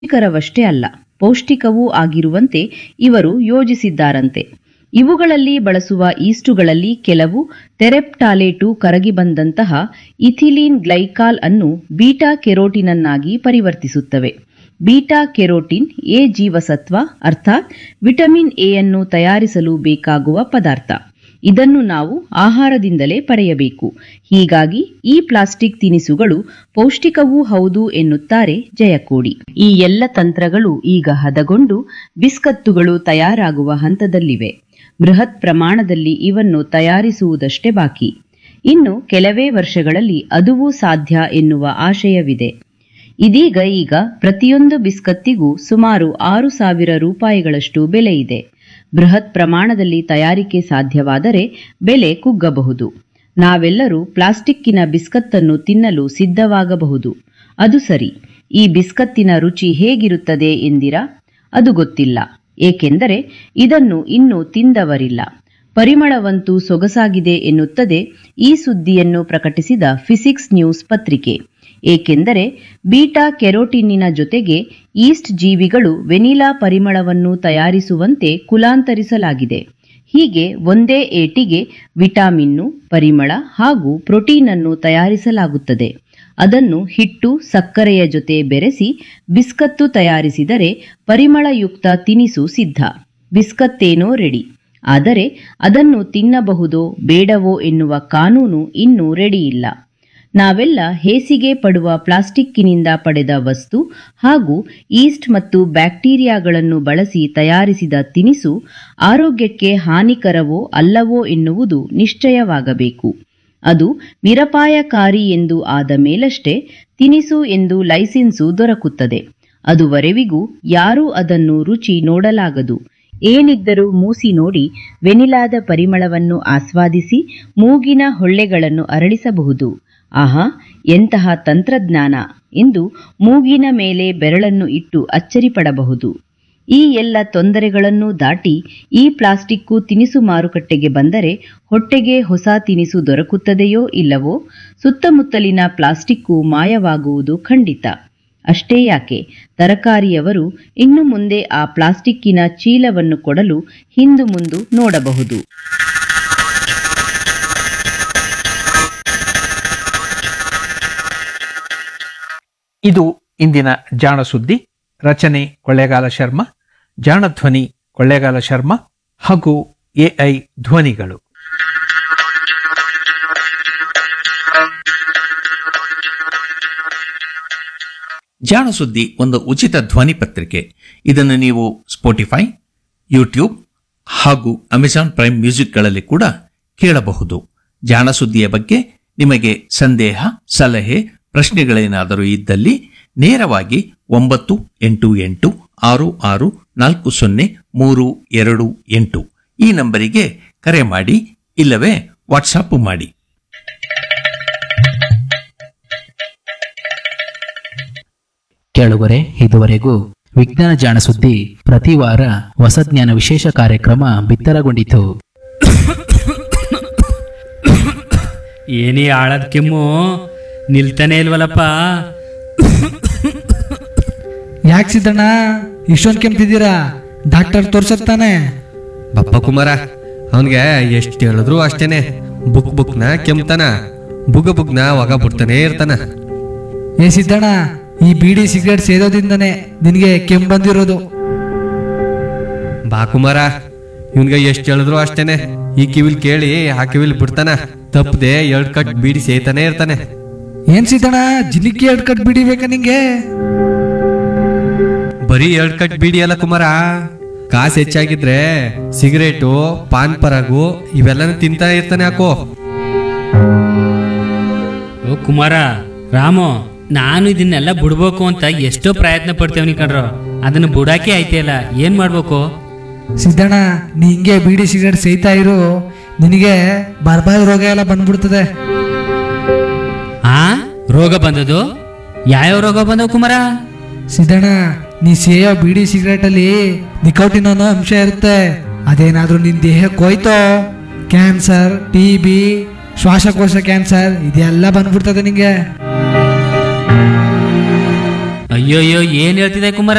ರುಚಿಕರವಷ್ಟೇ ಅಲ್ಲ ಪೌಷ್ಟಿಕವೂ ಆಗಿರುವಂತೆ ಇವರು ಯೋಜಿಸಿದ್ದಾರಂತೆ ಇವುಗಳಲ್ಲಿ ಬಳಸುವ ಈಸ್ಟುಗಳಲ್ಲಿ ಕೆಲವು ಟೆರೆಪ್ಟಾಲೇಟು ಕರಗಿ ಬಂದಂತಹ ಇಥಿಲೀನ್ ಗ್ಲೈಕಾಲ್ ಅನ್ನು ಬೀಟಾ ಕೆರೋಟಿನನ್ನಾಗಿ ಪರಿವರ್ತಿಸುತ್ತವೆ ಬೀಟಾ ಕೆರೋಟಿನ್ ಎ ಜೀವಸತ್ವ ಅರ್ಥಾತ್ ವಿಟಮಿನ್ ಎ ಅನ್ನು ತಯಾರಿಸಲು ಬೇಕಾಗುವ ಪದಾರ್ಥ ಇದನ್ನು ನಾವು ಆಹಾರದಿಂದಲೇ ಪಡೆಯಬೇಕು ಹೀಗಾಗಿ ಈ ಪ್ಲಾಸ್ಟಿಕ್ ತಿನಿಸುಗಳು ಪೌಷ್ಟಿಕವೂ ಹೌದು ಎನ್ನುತ್ತಾರೆ ಜಯಕೋಡಿ ಈ ಎಲ್ಲ ತಂತ್ರಗಳು ಈಗ ಹದಗೊಂಡು ಬಿಸ್ಕತ್ತುಗಳು ತಯಾರಾಗುವ ಹಂತದಲ್ಲಿವೆ ಬೃಹತ್ ಪ್ರಮಾಣದಲ್ಲಿ ಇವನ್ನು ತಯಾರಿಸುವುದಷ್ಟೇ ಬಾಕಿ ಇನ್ನು ಕೆಲವೇ ವರ್ಷಗಳಲ್ಲಿ ಅದುವೂ ಸಾಧ್ಯ ಎನ್ನುವ ಆಶಯವಿದೆ ಇದೀಗ ಈಗ ಪ್ರತಿಯೊಂದು ಬಿಸ್ಕತ್ತಿಗೂ ಸುಮಾರು ಆರು ಸಾವಿರ ರೂಪಾಯಿಗಳಷ್ಟು ಬೆಲೆ ಇದೆ ಬೃಹತ್ ಪ್ರಮಾಣದಲ್ಲಿ ತಯಾರಿಕೆ ಸಾಧ್ಯವಾದರೆ ಬೆಲೆ ಕುಗ್ಗಬಹುದು ನಾವೆಲ್ಲರೂ ಪ್ಲಾಸ್ಟಿಕ್ಕಿನ ಬಿಸ್ಕತ್ತನ್ನು ತಿನ್ನಲು ಸಿದ್ಧವಾಗಬಹುದು ಅದು ಸರಿ ಈ ಬಿಸ್ಕತ್ತಿನ ರುಚಿ ಹೇಗಿರುತ್ತದೆ ಎಂದಿರಾ ಅದು ಗೊತ್ತಿಲ್ಲ ಏಕೆಂದರೆ ಇದನ್ನು ಇನ್ನೂ ತಿಂದವರಿಲ್ಲ ಪರಿಮಳವಂತೂ ಸೊಗಸಾಗಿದೆ ಎನ್ನುತ್ತದೆ ಈ ಸುದ್ದಿಯನ್ನು ಪ್ರಕಟಿಸಿದ ಫಿಸಿಕ್ಸ್ ನ್ಯೂಸ್ ಪತ್ರಿಕೆ ಏಕೆಂದರೆ ಬೀಟಾ ಕೆರೋಟಿನ್ನಿನ ಜೊತೆಗೆ ಈಸ್ಟ್ ಜೀವಿಗಳು ವೆನಿಲಾ ಪರಿಮಳವನ್ನು ತಯಾರಿಸುವಂತೆ ಕುಲಾಂತರಿಸಲಾಗಿದೆ ಹೀಗೆ ಒಂದೇ ಏಟಿಗೆ ವಿಟಾಮಿನ್ನು ಪರಿಮಳ ಹಾಗೂ ಪ್ರೋಟೀನ್ ಅನ್ನು ತಯಾರಿಸಲಾಗುತ್ತದೆ ಅದನ್ನು ಹಿಟ್ಟು ಸಕ್ಕರೆಯ ಜೊತೆ ಬೆರೆಸಿ ಬಿಸ್ಕತ್ತು ತಯಾರಿಸಿದರೆ ಪರಿಮಳಯುಕ್ತ ತಿನಿಸು ಸಿದ್ಧ ಬಿಸ್ಕತ್ತೇನೋ ರೆಡಿ ಆದರೆ ಅದನ್ನು ತಿನ್ನಬಹುದೋ ಬೇಡವೋ ಎನ್ನುವ ಕಾನೂನು ಇನ್ನೂ ರೆಡಿಯಿಲ್ಲ ನಾವೆಲ್ಲ ಹೇಸಿಗೆ ಪಡುವ ಪ್ಲಾಸ್ಟಿಕ್ಕಿನಿಂದ ಪಡೆದ ವಸ್ತು ಹಾಗೂ ಈಸ್ಟ್ ಮತ್ತು ಬ್ಯಾಕ್ಟೀರಿಯಾಗಳನ್ನು ಬಳಸಿ ತಯಾರಿಸಿದ ತಿನಿಸು ಆರೋಗ್ಯಕ್ಕೆ ಹಾನಿಕರವೋ ಅಲ್ಲವೋ ಎನ್ನುವುದು ನಿಶ್ಚಯವಾಗಬೇಕು ಅದು ನಿರಪಾಯಕಾರಿ ಎಂದು ಆದ ಮೇಲಷ್ಟೇ ತಿನಿಸು ಎಂದು ಲೈಸೆನ್ಸು ದೊರಕುತ್ತದೆ ಅದುವರೆವಿಗೂ ಯಾರೂ ಅದನ್ನು ರುಚಿ ನೋಡಲಾಗದು ಏನಿದ್ದರೂ ಮೂಸಿ ನೋಡಿ ವೆನಿಲಾದ ಪರಿಮಳವನ್ನು ಆಸ್ವಾದಿಸಿ ಮೂಗಿನ ಹೊಳ್ಳೆಗಳನ್ನು ಅರಳಿಸಬಹುದು ಆಹಾ ಎಂತಹ ತಂತ್ರಜ್ಞಾನ ಎಂದು ಮೂಗಿನ ಮೇಲೆ ಬೆರಳನ್ನು ಇಟ್ಟು ಅಚ್ಚರಿಪಡಬಹುದು ಈ ಎಲ್ಲ ತೊಂದರೆಗಳನ್ನೂ ದಾಟಿ ಈ ಪ್ಲಾಸ್ಟಿಕ್ಕು ತಿನಿಸು ಮಾರುಕಟ್ಟೆಗೆ ಬಂದರೆ ಹೊಟ್ಟೆಗೆ ಹೊಸ ತಿನಿಸು ದೊರಕುತ್ತದೆಯೋ ಇಲ್ಲವೋ ಸುತ್ತಮುತ್ತಲಿನ ಪ್ಲಾಸ್ಟಿಕ್ಕು ಮಾಯವಾಗುವುದು ಖಂಡಿತ ಅಷ್ಟೇ ಯಾಕೆ ತರಕಾರಿಯವರು ಇನ್ನು ಮುಂದೆ ಆ ಪ್ಲಾಸ್ಟಿಕ್ಕಿನ ಚೀಲವನ್ನು ಕೊಡಲು ಹಿಂದು ಮುಂದು ನೋಡಬಹುದು ಇದು ಇಂದಿನ ಜಾಣ ಸುದ್ದಿ ರಚನೆ ಕೊಳ್ಳೇಗಾಲ ಶರ್ಮಾ ಜಾಣ ಧ್ವನಿ ಕೊಳ್ಳೇಗಾಲ ಶರ್ಮಾ ಹಾಗೂ ಎಐ ಧ್ವನಿಗಳು ಜಾಣ ಸುದ್ದಿ ಒಂದು ಉಚಿತ ಧ್ವನಿ ಪತ್ರಿಕೆ ಇದನ್ನು ನೀವು ಸ್ಪೋಟಿಫೈ ಯೂಟ್ಯೂಬ್ ಹಾಗೂ ಅಮೆಜಾನ್ ಪ್ರೈಮ್ ಮ್ಯೂಸಿಕ್ಗಳಲ್ಲಿ ಕೂಡ ಕೇಳಬಹುದು ಜಾಣ ಸುದ್ದಿಯ ಬಗ್ಗೆ ನಿಮಗೆ ಸಂದೇಹ ಸಲಹೆ ಪ್ರಶ್ನೆಗಳೇನಾದರೂ ಇದ್ದಲ್ಲಿ ನೇರವಾಗಿ ಒಂಬತ್ತು ಎಂಟು ಎಂಟು ಆರು ಆರು ನಾಲ್ಕು ಸೊನ್ನೆ ಮೂರು ಎರಡು ಎಂಟು ಈ ನಂಬರಿಗೆ ಕರೆ ಮಾಡಿ ಇಲ್ಲವೇ ವಾಟ್ಸಾಪ್ ಮಾಡಿ ಕೇಳುವರೆ ಇದುವರೆಗೂ ವಿಜ್ಞಾನ ಜಾಣ ಸುದ್ದಿ ಪ್ರತಿ ವಾರ ಹೊಸ ಜ್ಞಾನ ವಿಶೇಷ ಕಾರ್ಯಕ್ರಮ ಬಿತ್ತರಗೊಂಡಿತು ಏನೇ ಆಳದ ಕೆಮ್ಮು ನಿಲ್ತಾನೆ ಇಲ್ವಲ್ಲಪ್ಪ ಯಾಕೆ ಸಿದ್ದಣ್ಣ ಇಷ್ಟೊಂದು ಕೆಮ್ತಿದ್ದೀರಾ ಡಾಕ್ಟರ್ ತೋರ್ಸತ್ತಾನೆ ಬಪ್ಪ ಕುಮಾರ ಅವನ್ಗೆ ಎಷ್ಟು ಹೇಳಿದ್ರು ಅಷ್ಟೇನೆ ಬುಕ್ ಬುಕ್ನ ಕೆಮ್ತಾನ ಬುಗ ಬುಗ್ನ ಒಗ ಬಿಡ್ತಾನೆ ಇರ್ತಾನ ಏ ಸಿದ್ದಣ್ಣ ಈ ಬೀಡಿ ಸಿಗರೇಟ್ ಸೇದೋದಿಂದನೇ ನಿನಗೆ ಕೆಮ್ಮು ಬಂದಿರೋದು ಬಾ ಕುಮಾರ ಇವನ್ಗೆ ಎಷ್ಟು ಹೇಳಿದ್ರು ಅಷ್ಟೇನೆ ಈ ಕಿವಿಲ್ ಕೇಳಿ ಆ ಕಿವಿಲ್ ಬಿಡ್ತಾನ ತಪ್ಪದೆ ಎರಡ್ ಕಟ್ ಬೀಡಿ ಸೇತಾನೆ ಇರ್ತಾನೆ ಏನ್ ಸಿದ್ದಣ್ಣ ಜಿಲಿಕಿ ಎರಡು ಕಟ್ ಬೀಡಿ ಬೇಕಾ ನಿಂಗೆ ಬರೀ ಎರಡ್ ಕಟ್ ಬೀಡಿ ಅಲ್ಲ ಕುಮಾರ ಕಾಸು ಹೆಚ್ಚಾಗಿದ್ರೆ ಸಿಗರೇಟು ಪಾನ್ ಪರಾಗು ಇವೆಲ್ಲನೂ ತಿಂತಾ ಇರ್ತಾನೆ ಹಾಕೋ ಓ ಕುಮಾರ ರಾಮು ನಾನು ಇದನ್ನೆಲ್ಲ ಬಿಡ್ಬೇಕು ಅಂತ ಎಷ್ಟೋ ಪ್ರಯತ್ನ ಪಡ್ತೇವನಿ ಕಣ್ರು ಅದನ್ನ ಬಿಡಾಕೆ ಆಯ್ತಿಲ್ಲ ಏನ್ ಮಾಡ್ಬೇಕು ಸಿದ್ದಣ್ಣ ನೀ ಹಿಂಗೆ ಬೀಡಿ ಸಿಗರೇಟ್ ಸೇಯ್ತಾ ಇರು ನಿನಗೆ ಬರ್ಬಾದ್ ರೋಗ ಎಲ್ಲ ಬಂದ್ಬಿಡ್ತದೆ ಆ ರೋಗ ಬಂದದು ಯಾವ್ಯಾವ ರೋಗ ಬಂದವು ಕುಮಾರ ಸಿದ್ದಣ್ಣ ನೀ ಸೇಯೋ ಬೀಡಿ ಸಿಗರೇಟ್ ಅಲ್ಲಿ ನಿಕೋಟಿನ್ ಅನ್ನೋ ಅಂಶ ಇರುತ್ತೆ ಅದೇನಾದ್ರೂ ನಿನ್ ದೇಹಕ್ಕೆ ಹೋಯ್ತೋ ಕ್ಯಾನ್ಸರ್ ಟಿ ಬಿ ಶ್ವಾಸಕೋಶ ಕ್ಯಾನ್ಸರ್ ಇದೆಲ್ಲ ಬಂದ್ಬಿಡ್ತದೆ ನಿಂಗೆ ಅಯ್ಯೋಯ್ಯೋ ಏನ್ ಹೇಳ್ತಿದೆ ಕುಮಾರ